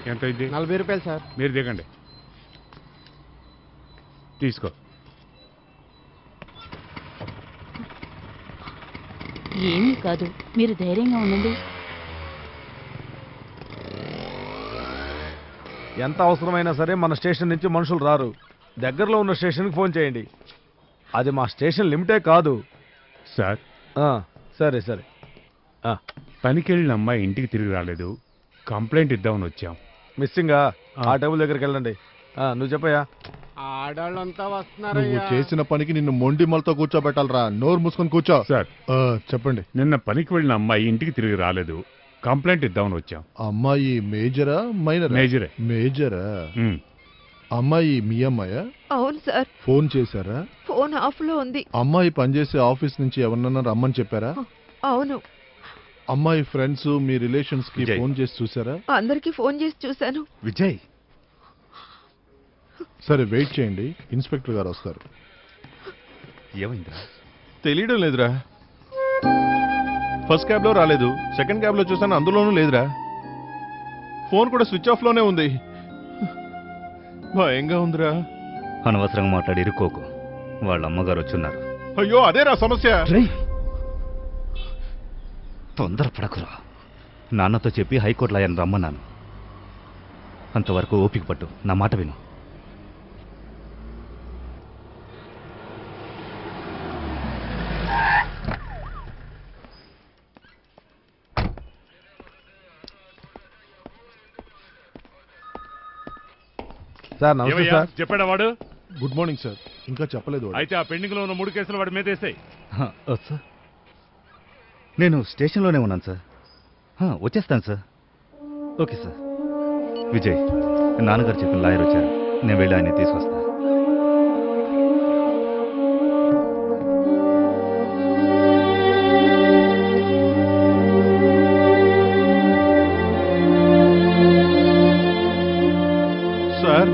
ఎంత అయింది నలభై రూపాయలు సార్ మీరు దిగండి తీసుకో ఏమీ కాదు మీరు ధైర్యంగా ఉండండి ఎంత అవసరమైనా సరే మన స్టేషన్ నుంచి మనుషులు రారు దగ్గరలో ఉన్న స్టేషన్కి ఫోన్ చేయండి అది మా స్టేషన్ లిమిటే కాదు సార్ ఆ, సరే సరే ఆ, పనికి వెళ్ళిన అమ్మాయి ఇంటికి తిరిగి రాలేదు కంప్లైంట్ ఇద్దామని వచ్చాం మిస్సింగా ఆ. ఆ టేబుల్ దగ్గరికి వెళ్ళండి ఆ, నువ్వు చెప్పయ్యా ఆడాళ్ళంతా నువ్వు వస్తున్నారయ్యా చేసిన పనికి నిన్ను మొండి మలతో కూర్చోబెట్టాలరా నోరు మూసుకొని కూర్చో సార్ ఆ, చెప్పండి నిన్న పనికి వెళ్ళిన అమ్మాయి ఇంటికి తిరిగి రాలేదు కంప్లైంట్ ఇద్దామని వచ్చాం ఆ అమ్మాయి మేజరా మైనరా మేజరే మేజరా ఉమ్. అమ్మాయి మీ అమ్మాయా అవును సార్ ఫోన్ చేశారా ఫోన్ ఆఫ్ లో ఉంది అమ్మాయి పనిచేసే ఆఫీస్ నుంచి ఎవరినన్నా రమ్మని చెప్పారా అవును అమ్మాయి ఫ్రెండ్స్ మీ రిలేషన్స్ కి విజయ్. ఫోన్ చేసి చూసారా అందరికి ఫోన్ చేసి చూశాను విజయ్ సరే వెయిట్ చేయండి ఇన్స్పెక్టర్ గారు వస్తారు ఏమైందిరా తెలియడం లేదురా ఫస్ట్ క్యాబ్ లో రాలేదు సెకండ్ క్యాబ్ లో చూసాను అందులోనూ లేదురా ఫోన్ కూడా స్విచ్ ఆఫ్ లోనే ఉంది భయంగా ఉందిరా అనవసరంగా మాట్లాడి ఇరుక్కోకు వాళ్ళ అమ్మగారు వచ్చున్నారు అయ్యో అదేరా సమస్య తొందరపడకురా నాన్నతో చెప్పి హైకోర్టులో ఆయన రమ్మన్నాను అంతవరకు ఓపిక పట్టు నా మాట విను సార్ నమస్తే ఏమయ్యా సార్ చెప్పాడా వాడు గుడ్ మార్నింగ్ సార్ ఇంకా చెప్పలేదు వాడు. అయితే ఆ పెండింగ్ లో ఉన్న మూడు కేసులు వాడి మీద వేసాయి హ, ఓ, సార్ నేను స్టేషన్లోనే ఉన్నాను సార్ హ, వచ్చేస్తాను సార్ ఓకే సార్ విజయ్ నాన్నగారు చెప్పిన లాయర్ వచ్చారు నేను వెళ్ళి ఆయన తీసుకొస్తాను సార్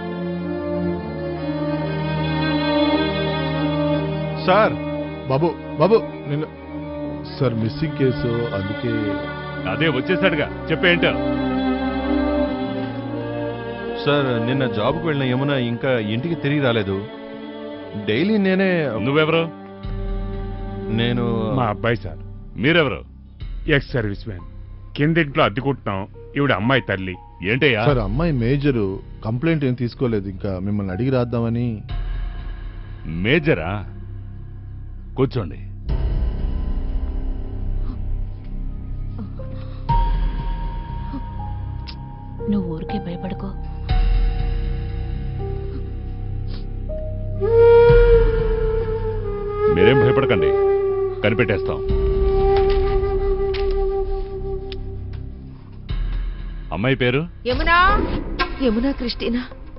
సార్ బాబు బాబు నేను సార్ మిస్సింగ్ కేసు అందుకే అదే వచ్చేసాడుగా చెప్పేంటో సార్ నిన్న జాబ్కి వెళ్ళిన యమున ఇంకా ఇంటికి తిరిగి రాలేదు డైలీ నేనే నువ్వెవరు నేను మా అబ్బాయి సార్ మీరెవరు ఎక్స్ సర్వీస్ మ్యాన్ కిందింట్లో అద్దెకుంటున్నాం ఈవిడ అమ్మాయి తల్లి ఏంటయ్యా సార్ అమ్మాయి మేజరు కంప్లైంట్ ఏం తీసుకోలేదు ఇంకా మిమ్మల్ని అడిగి రాద్దామని మేజరా కూర్చోండి నువ్వు ఊరికే భయపడుకో మీరేం భయపడకండి కనిపెట్టేస్తాం అమ్మాయి పేరు యమునా యమునా క్రిస్టినా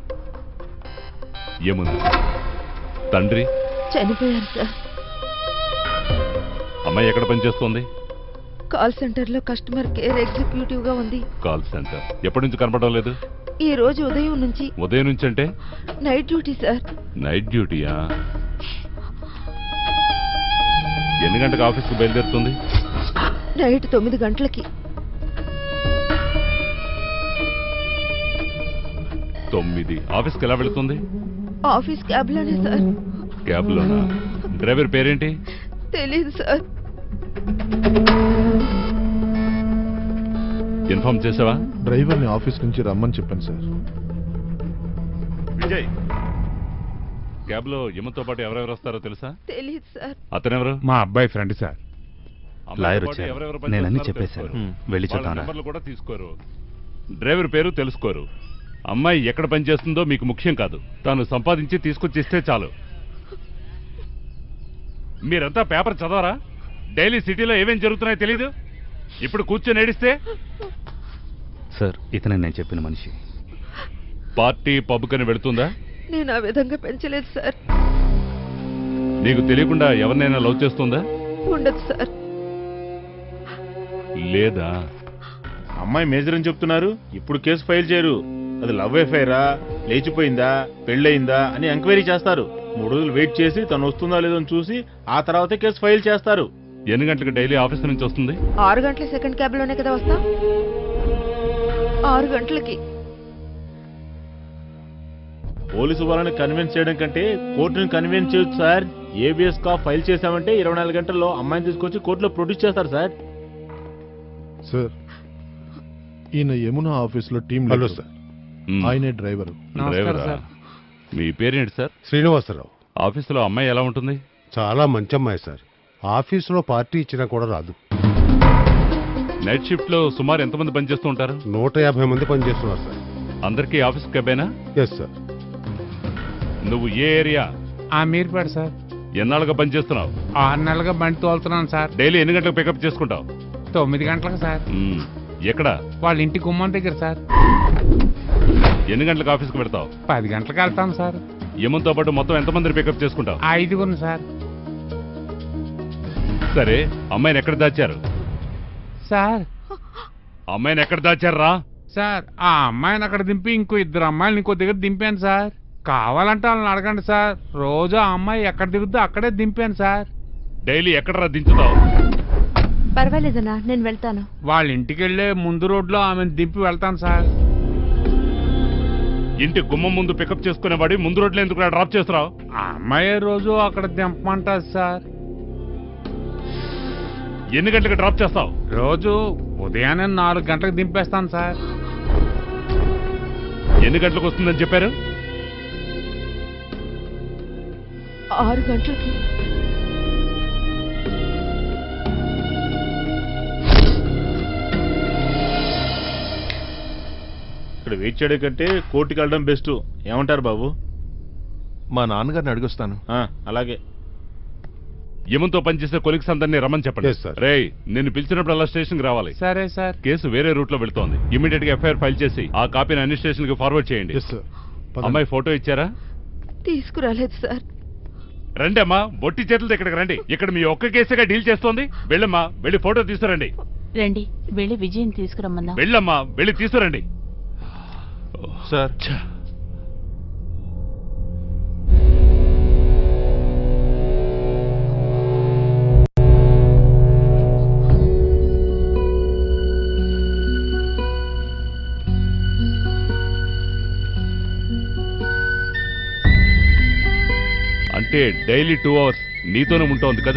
ఏముంది తండ్రి చనిపోయారు సార్ అమ్మాయి ఎక్కడ పనిచేస్తోంది కాల్ సెంటర్ లో కస్టమర్ కేర్ ఎగ్జిక్యూటివ్ గా ఉంది కాల్ సెంటర్ ఎప్పటి నుంచి కనపడడం లేదు ఈ రోజు ఉదయం నుంచి ఉదయం నుంచి అంటే నైట్ డ్యూటీ సార్ నైట్ డ్యూటీయా ఎన్ని గంటలకు ఆఫీస్కి బయలుదేరుతుంది నైట్ తొమ్మిది గంటలకి తొమ్మిది ఆఫీస్కి ఎలా వెళుతుంది ఆఫీస్ క్యాబ్ లోనే సార్ క్యాబ్లోనా డ్రైవర్ పేరేంటి తెలీదు సార్ ఇన్ఫార్మ్ చేసావా డ్రైవర్ని ఆఫీస్ నుంచి రమ్మని చెప్పాను సార్ విజయ్ క్యాబ్లో యమతో పాటు ఎవరెవరు వస్తారో తెలుసా తెలీదు సార్ అతనెవరు మా అబ్బాయి ఫ్రెండ్ సార్ లాయర్ వచ్చారు. నేను అన్ని చెప్పేశాను. వెళ్ళి చెప్తాను. నెంబర్లు కూడా తీసుకోరు డ్రైవర్ పేరు తెలుసుకోరు అమ్మాయి ఎక్కడ పనిచేస్తుందో మీకు ముఖ్యం కాదు తాను సంపాదించి తీసుకొచ్చిస్తే చాలు మీరంతా పేపర్ చదవరా డైలీ సిటీలో ఏమేం జరుగుతున్నాయో తెలీదు ఇప్పుడు కూర్చొని ఏడిస్తే సార్ ఇతనే నేను చెప్పిన మనిషి పార్టీ పబ్బుకని వెళుతుందా నేను ఆ విధంగా పెంచలేదు సార్ నీకు తెలియకుండా ఎవరినైనా లవ్ చేస్తుందా ఉండదు సార్ లేదా అమ్మాయి మేజర్ అని చెప్తున్నారు ఇప్పుడు కేసు ఫైల్ చేయరు అది లవ్ ఎఫైరా లేచిపోయిందా పెళ్ళయిందా అని ఎంక్వైరీ చేస్తారు మూడు రోజులు వెయిట్ చేసి తను వస్తుందా లేదో అని చూసి ఆ తర్వాతే కేసు ఫైల్ చేస్తారు ఎన్ని గంటలకు డైలీ ఆఫీస్ నుంచి వస్తుంది ఆరు గంటల సెకండ్ క్యాబ్ లోనే కదా వస్తా ఆరు గంటలకి పోలీసు వాళ్ళని కన్విన్స్ చేయడం కంటే కోర్టుని కన్విన్స్ చేయొచ్చు సార్ ఏబిఎస్ కా ఫైల్ చేశామంటే ఇరవై నాలుగు గంటల్లో అమ్మాయిని తీసుకొచ్చి కోర్టులో ప్రొడ్యూస్ చేస్తారు సార్ సార్ ఈయన యమున ఆఫీస్లో టీం హలో లీడర్. సార్ మ్, ఆయనే డ్రైవర్ నమస్కారం డ్రైవరా? సార్ మీ పేరేంటి సార్ శ్రీనివాసరావు ఆఫీసులో అమ్మాయి ఎలా ఉంటుంది చాలా మంచి అమ్మాయి సార్ ఆఫీసులో పార్టీ ఇచ్చినా కూడా రాదు నైట్ షిఫ్ట్ లో సుమారు ఎంతమంది పనిచేస్తూ ఉంటారు నూట యాభై మంది పనిచేస్తున్నారు సార్ అందరికీ ఆఫీస్ క్యాబేనా ఎస్ సార్ నువ్వు ఏ ఏరియా ఆ మీర్పేట సార్ ఎన్నాళ్ళుగా పనిచేస్తున్నావు ఆరు నెలలుగా బండి తోలుతున్నాను సార్ డైలీ ఎన్ని గంటలకు పికప్ చేసుకుంటావు తొమ్మిది గంటలకు సార్ మ్, ఎక్కడ వాళ్ళ ఇంటి గుమ్మం దగ్గర సార్ ఎన్ని గంటలకు ఆఫీస్కి పెడతావు పది గంటలకు వెళ్తాను సార్ యమంతో పాటు మొత్తం ఎంతమందిని పికప్ చేసుకుంటావు ఐదుగురు సార్ సరే అమ్మాయిని ఎక్కడ దాచారు సార్ అమ్మాయిని ఎక్కడ దాచారా సార్ ఆ అమ్మాయిని అక్కడ దింపి ఇంకో ఇద్దరు అమ్మాయిలు ఇంకో దగ్గర దింపాను సార్ కావాలంటే వాళ్ళని అడగండి సార్ రోజు ఆ అమ్మాయి ఎక్కడ దిగుద్దో అక్కడే దింపాను సార్ డైలీ ఎక్కడ దించుతావు పర్వాలేదన్నా నేను వెళ్తాను వాళ్ళ ఇంటికి వెళ్ళే ముందు రోడ్లో ఆమెను దింపి వెళ్తాను సార్ ఇంటి గుమ్మం ముందు పికప్ చేసుకునేవాడి ముందు రోడ్లు ఎందుకు డ్రాప్ చేస్తున్నావు ఆ అమ్మాయి రోజు అక్కడ దింపమంటారు సార్ ఎన్ని గంటలకు డ్రాప్ చేస్తావు రోజు ఉదయాన్నే నాలుగు గంటలకు దింపేస్తాను సార్ ఎన్ని గంటలకు వస్తుందని చెప్పారు ఆరు గంటలకి ఇక్కడ వెయిట్ చేయడం కంటే కోర్టుకి వెళ్ళడం బెస్ట్ ఏమంటారు బాబు మా నాన్నగారిని అడిగొస్తాను ఆ, అలాగే యమంతో పనిచేసే కొలిక్స్ అందరినీ రమ్మని చెప్పండి Yes, sir. రేయ్ నిన్ను పిలిచినప్పుడు అలా స్టేషన్ కి రావాలి సరే సార్ కేసు వేరే రూట్ లో వెళ్తోంది ఇమీడియట్ గా ఎఫ్ఐఆర్ ఫైల్ చేసి ఆ కాపీని అన్ని స్టేషన్ కి ఫార్వర్డ్ చేయండి ఎస్ సార్ అమ్మాయి ఫోటో ఇచ్చారా తీసుకురాలేదు సార్ రండి అమ్మా బొట్టి చేతులతో ఇక్కడికి రండి ఇక్కడ మీ ఒక్క కేసుగా డీల్ చేస్తోంది వెళ్ళమ్మా వెళ్ళి ఫోటో తీసుకురండి రండి వెళ్ళి విజయం తీసుకురమ్మందాం వెళ్ళమ్మా వెళ్ళి తీసుకురండి సార్ అంటే డైలీ టూ అవర్స్ నీతోనే ఉంటోంది కదూ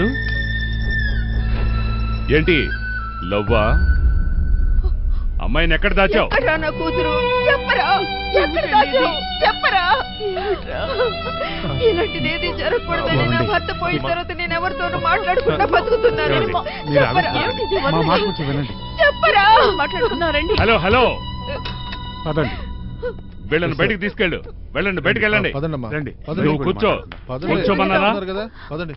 ఏంటి లవ్వా అమ్మాయిని ఎక్కడ దాచావు ఎక్కడ్రా నా కూతురు చెప్పరా ఎక్కడ దాచావు చెప్పరా ఇలాంటిది ఏది జరగకూడదని నా భర్త పోయిన తర్వాత నేను ఎవరితోనూ మాట్లాడకుండా బతుకుతున్నాను మీరు చెప్పరా ఆలోచించండి. మా మాట కొంచెం వినండి చెప్పరా మాట్లాడుకుందాం రండి హలో హలో పదండి వీళ్ళని బయటికి తీసుకెళ్ళు వెళ్ళండి బయటికి వెళ్ళండి పదండమ్మా రండి. పదండి. నువ్వు కూర్చో పదండి. కూర్చోమన్నానా ఉన్నారు కదా పదండి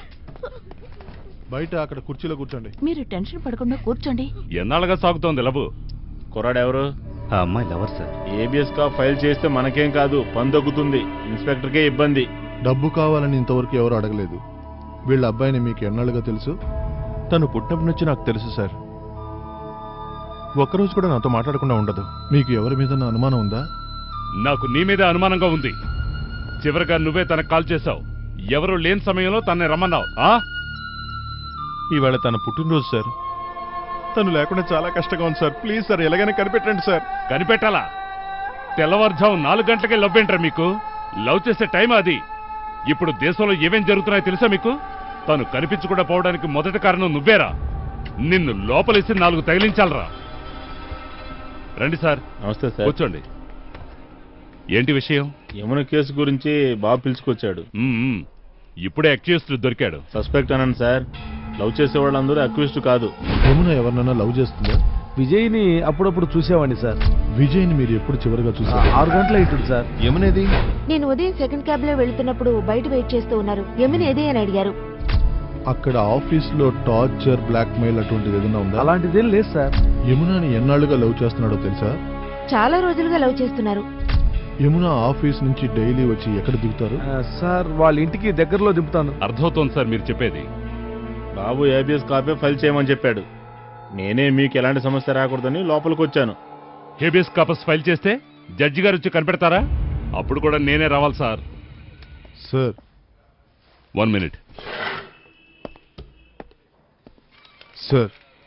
బయట అక్కడ కుర్చీలో కూర్చోండి మీరు టెన్షన్ పడకుండా కూర్చోండి ఎన్నాళ్ళుగా సాగుతోంది లవ్ కుర్రాడు ఎవరు ఆ అమ్మాయి లవర్ సార్ ఏబిఎస్ కా ఫైల్ చేస్తే మనకేం కాదు పని తగ్గుతుంది ఇన్స్పెక్టర్కే ఇబ్బంది డబ్బు కావాలని ఇంతవరకు ఎవరు అడగలేదు వీళ్ళ అబ్బాయిని మీకు ఎన్నాళ్ళుగా తెలుసు తను పుట్టినప్పటి నుంచి నాకు తెలుసు సార్ ఒక్కరోజు కూడా నాతో మాట్లాడకుండా ఉండదు మీకు ఎవరి మీద అనుమానం ఉందా నాకు నీ మీద అనుమానంగా ఉంది చివరిగా నువ్వే తనకు కాల్ చేశావు ఎవరు లేని సమయంలో తనని రమ్మన్నావు ఆ ఈవేళ తన పుట్టినరోజు సార్ తను లేకుండా చాలా కష్టంగా ఉంది సార్ ప్లీజ్ సార్ ఎలాగైనా కనిపెట్టండి సార్ కనిపెట్టాలా తెల్లవారుజాము నాలుగు గంటలకే లవ్ ఏంట్రా మీకు లవ్ చేసే టైం అది ఇప్పుడు దేశంలో ఏమేం జరుగుతున్నాయో తెలుసా మీకు తను కనిపించకుండా పోవడానికి మొదటి కారణం నువ్వేరా నిన్ను లోపలేసి నాలుగు తగిలించాలరా రండి సార్ నమస్తే సార్ కూర్చోండి ఏంటి విషయం యమున కేసు గురించి బాబు పిలుచుకొచ్చాడు మ్మ్, మ్మ్. ఇప్పుడే అక్యూస్డ్ దొరికాడు సస్పెక్ట్ అనండి సార్ లవ్ చేసే వాళ్ళందరూ అక్యూస్డ్ కాదు యమున ఎవరినైనా లవ్ చేస్తుందా విజయ్ని అప్పుడప్పుడు చూసేవాడిని సార్ విజయ్ని మీరు ఎప్పుడు చివరిగా ఆ, చూసారు ఆరు గంటల ఇటు సార్ ఏమనేది నేను ఉదయం సెకండ్ క్యాబ్ లో వెళ్తున్నప్పుడు బయట వెయిట్ చేస్తూ ఉన్నారు ఎమిని ఏదే అని అడిగారు అక్కడ ఆఫీస్ లో టార్చర్ బ్లాక్ మెయిల్ అటువంటిది ఏదైనా ఉందా అలాంటిదేం లేదు సార్ యమునని ఎన్నాళ్ళుగా లవ్ చేస్తున్నాడో తెలుసా చాలా రోజులుగా లవ్ చేస్తున్నారు యమున ఆఫీస్ నుంచి డైలీ వచ్చి ఎక్కడ దిగుతారు ఆ, సార్ వాళ్ళ ఇంటికి దగ్గరలో దింపుతాను అర్థమవుతోంది సార్ మీరు చెప్పేది బాబు ఏబిఎస్ కాపీ ఫైల్ చేయమని చెప్పాడు నేనే మీకు ఎలాంటి సమస్య రాకూడదని లోపలికి వచ్చాను హేబియస్ కాపస్ ఫైల్ చేస్తే జడ్జి గారు వచ్చి కనిపెడతారా అప్పుడు కూడా నేనే రావాలి sir sir one minute sir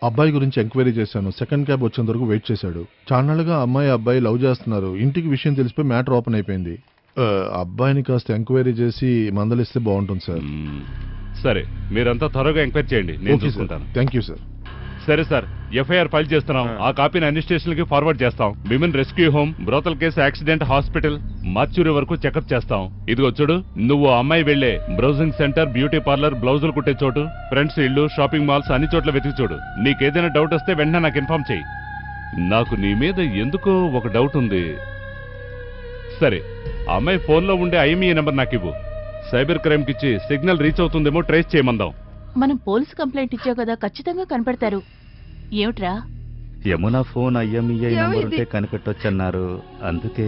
అబ్బాయి గురించి ఎంక్వైరీ చేశాను సెకండ్ క్యాబ్ వచ్చేంత వరకు వెయిట్ చేశాడు చాన్నాళ్ళుగా అమ్మాయి అబ్బాయి లవ్ చేస్తున్నారు ఇంటికి విషయం తెలిసిపోయి మ్యాటర్ ఓపెన్ అయిపోయింది ఆ, అబ్బాయిని కాస్త ఎంక్వైరీ చేసి మందలిస్తే బాగుంటుంది సార్ మ్మ్. సరే మీరంతా త్వరగా ఎంక్వైరీ చేయండి నేను ఓకే సార్ చూసుకుంటాను థ్యాంక్ యూ సార్ సరే సార్ ఎఫ్ఐఆర్ ఫైల్ చేస్తున్నాం ఆ కాపీని అన్ని స్టేషన్లకి ఫార్వర్డ్ చేస్తాం women rescue home brothel case accident hospital mortuary వరకు చెకప్ చేస్తాం ఇదిగో చూడు నువ్వు ఆ అమ్మాయి వెళ్లే బ్రౌజింగ్ సెంటర్ బ్యూటీ పార్లర్ బ్లౌజులు కుట్టే చోటు ఫ్రెండ్స్ ఇల్లు షాపింగ్ మాల్స్ అన్ని చోట్ల వెతికి చూడు నీకేదైనా డౌట్ వస్తే వెంటనే నాకు ఇన్ఫార్మ్ చేయి నాకు నీ మీద ఎందుకో ఒక డౌట్ ఉంది సరే ఆ అమ్మాయి ఫోన్లో ఉండే ఐఎంఈ నెంబర్ నాకు ఇవ్వు సైబర్ క్రైమ్కి ఇచ్చి సిగ్నల్ రీచ్ అవుతుందేమో ట్రేస్ చేయమందాం మనం పోలీస్ కంప్లైంట్ ఇచ్చావు కదా ఖచ్చితంగా కనిపెడతారు ఏమిట్రా యమున ఫోన్ ఐఎంఈఐ ఏమైంది? నంబర్ ఉంటే కనిపెట్టొచ్చన్నారు అందుకే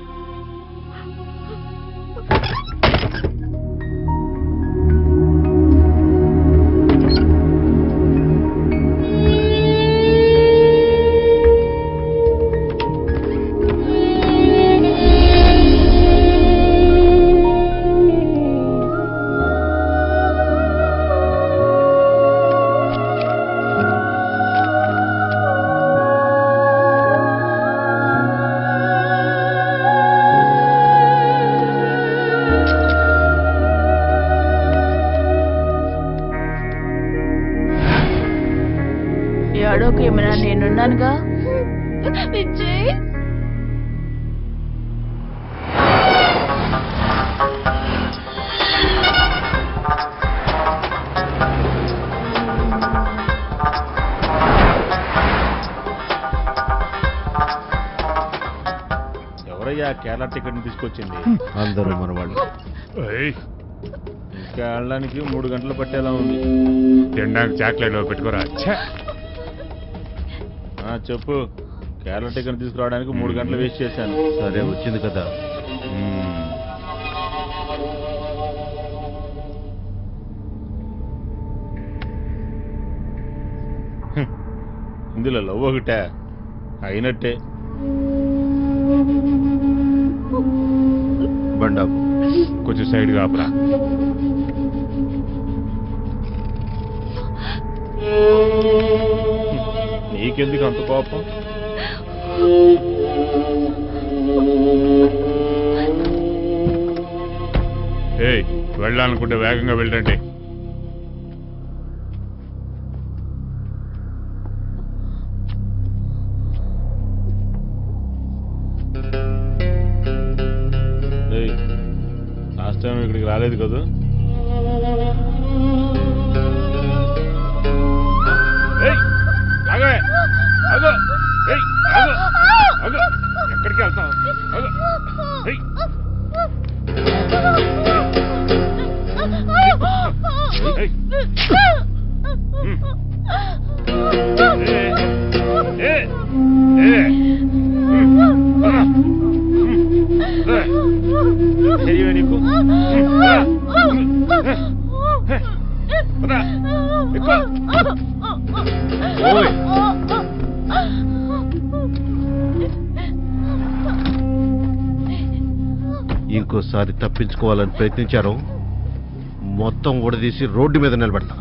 ఏడోకు ఏమైనా నేనున్నానుగా విజయ్ ఎవరయ్యా కేరళ టికెట్ తీసుకొచ్చింది అందరూ మన వాళ్ళు ఏయ్, ఇంకా వెళ్ళడానికి మూడు గంటలు పట్టేలా ఉంది తినడానికి చాక్లెట్ పెట్టుకోరా ఛే! ఆ, చెప్పు కేరళ టికెట్ తీసుకురావడానికి మూడు గంటలు వేస్ట్ చేశాను సరే వచ్చింది కదా మ్మ్. హ్మ్. ఇందులో లవ్ ఒకటే అయినట్టే బండాపు కొంచెం సైడ్ కాపురా నీకెందుకు అంత కోపం ఏయ్ వెళ్ళాలనుకుంటే వేగంగా వెళ్ళండి ఏయ్, లాస్ట్ టైం ఇక్కడికి రాలేదు కదా ఏయ్, ఆగవే, ఆగు, ఏయ్, ఆగు, ఆగు. ఎక్కడికి వెళ్తావు ఆగు. ఏయ్, ఏయ్. హ్మ్. ఏ, ఏ, ఏ. హ్మ్. ఆ. హ్మ్. ఏ. తెలియవే నీకు హ్మ్. రా. హ్మ్. ఏ. రా. ఎక్కువ. ఓయ్. ఇంకోసారి తప్పించుకోవాలని ప్రయత్నించారు మొత్తం ఊడదీసి రోడ్డు మీద నిలబెడతా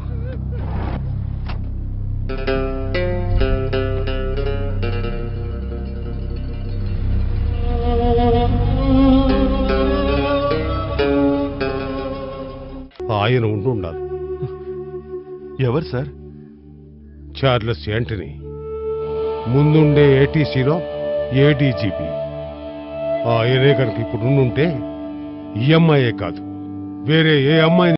ఆయన ఉండి ఉండాలి ఎవరు సార్ చార్లెస్ యాంటనీ ముందుండే ఏటీసీలో ఏడీజీపీ ఆయనే కనుక ఇప్పుడు ఉండుంటే ఈ అమ్మాయే కాదు వేరే ఏ అమ్మాయి